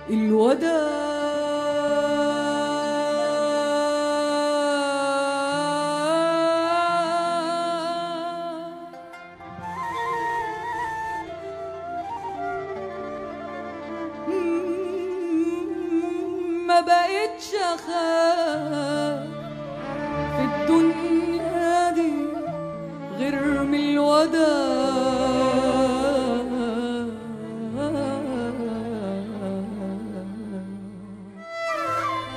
الوداع ما بقتش اخاف في الدنيا دي غير من الوداع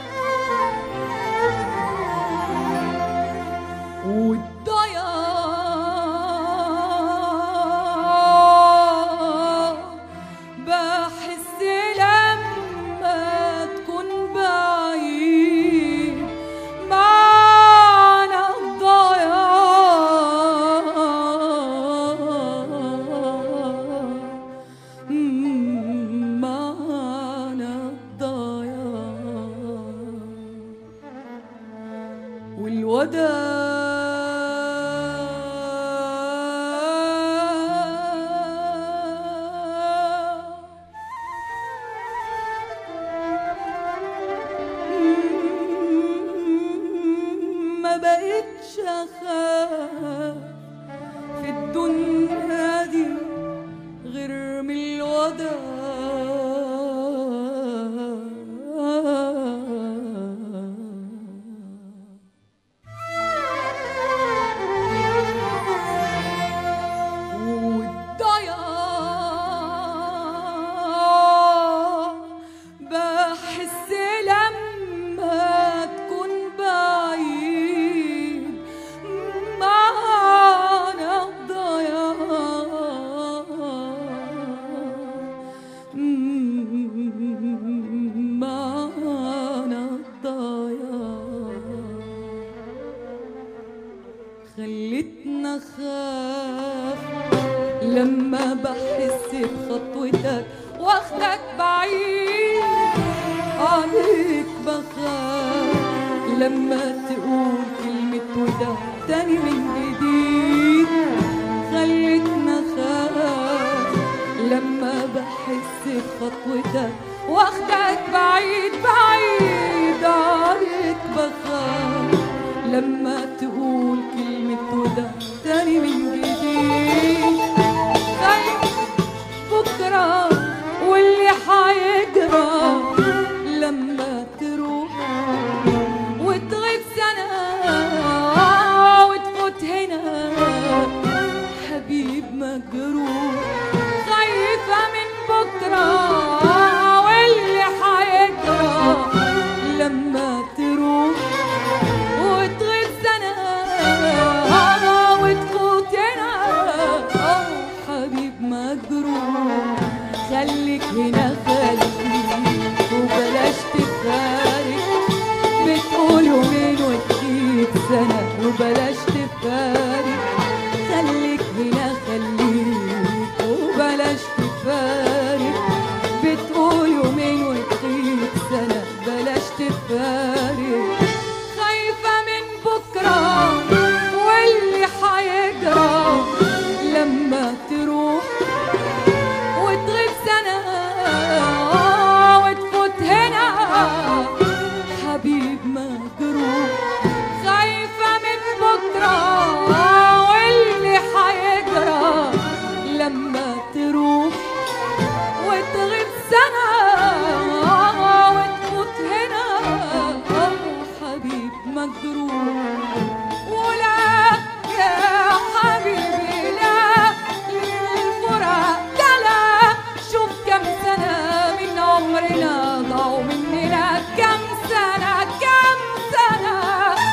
والضياع بحس لما تكون بعيد معنى الضياع معنى الضياع والوداع ما بقتش اخاف في الدنيا دي غير من الوداع والضياع بحس لما تكون بعيد معنى الضياع معنى الضياع خلتنا خاف لما بحس بخطوتك واخدك بعيد عليك بخاف لما تقول كلمة وده تاني من جديد خلتنا خاف لما بحس بخطوتك واخدك بعيد بعيد عليك بخاف لما تقول كلمة وده تاني من جديد خايف بكرة واللي حيجرى لما تروح وتغيب سنة وتفوت هنا حبيب مجروح خايفة من بكرة واللي حيجرى لما تروح وتغيب سنة وتفوت هنا حبيب مجروح خليك هنا خليك وبلاش تفارق بتقول يومين وتجيب سنة وبلاش تفارق خليك هنا خليك وبلاش تفارق بتقول يومين وتجيب سنة بلاش تفارق خايفة من بكرة واللي حيجرى لما تروح وتغيب سنة وتفوت هنا حبيب مجروح خايفة من بكرة واللي حيجرى لما تروح وتغيب سنة وتفوت هنا حبيب مجروح ولا يا حبيبي لا للفراق ده لا شوف كم سنة من عمرنا ضاعوا مننا كم سنة كم سنة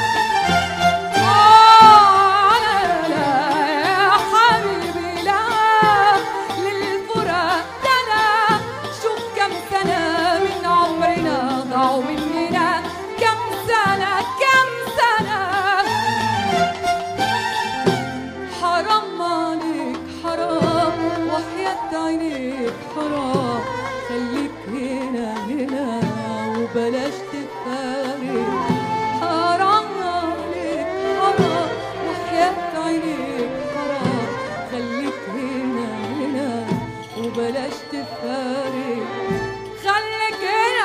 آه لا لا يا حبيبي لا للفراق ده لا شوف كم سنة من عمرنا ضاعوا مننا كم سنة كم سنة حرام عليك حرام وحياة عينيك حرام خليك هنا هنا وبلاش تفارق حرام عليك حرام وحياة عينيك حرام خليك هنا هنا وبلاش تفارق خليك جينا